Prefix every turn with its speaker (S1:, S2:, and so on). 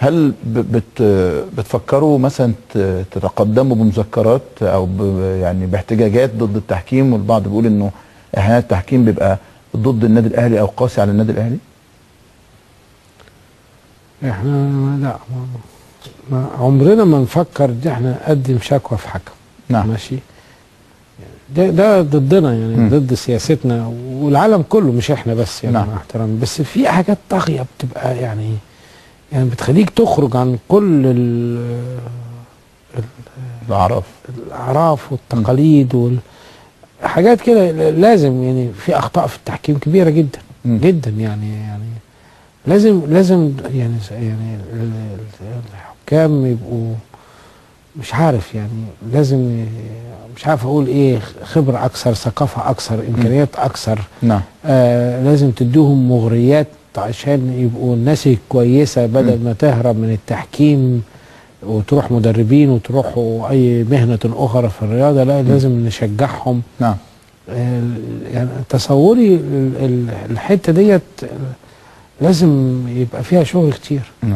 S1: هل ب- بت بتفكروا مثلا ت- تتقدموا بمذكرات او ب يعني باحتجاجات ضد التحكيم والبعض بيقول انه احيانا التحكيم بيبقى ضد النادي الاهلي او قاسي على النادي الاهلي
S2: احنا لا ما ما عمرنا ما نفكر ان احنا نقدم شكوى في حكم
S1: نعم
S2: ماشي ده ده ضدنا يعني
S1: مم.
S2: ضد سياستنا والعالم كله مش احنا بس يعني
S1: نعم.
S2: مع احترامي بس في حاجات طاغيه بتبقى يعني يعني بتخليك تخرج عن كل ال-
S1: الاعراف
S2: الاعراف والتقاليد وال حاجات كده لازم يعني في اخطاء في التحكيم كبيره جدا
S1: مم.
S2: جدا يعني يعني لازم لازم يعني يعني ال- ال- الحكام يبقوا مش عارف يعني لازم ي- مش عارف اقول ايه خبره اكثر ثقافه اكثر امكانيات اكثر
S1: نعم
S2: آه لازم تديهم مغريات عشان يبقوا الناس الكويسه بدل ما تهرب من التحكيم وتروح مدربين وتروحوا اي مهنه اخرى في الرياضه لا لازم نشجعهم
S1: نعم
S2: آه، يعني تصوري ال- ال- الحته ديت لازم يبقى فيها شغل كتير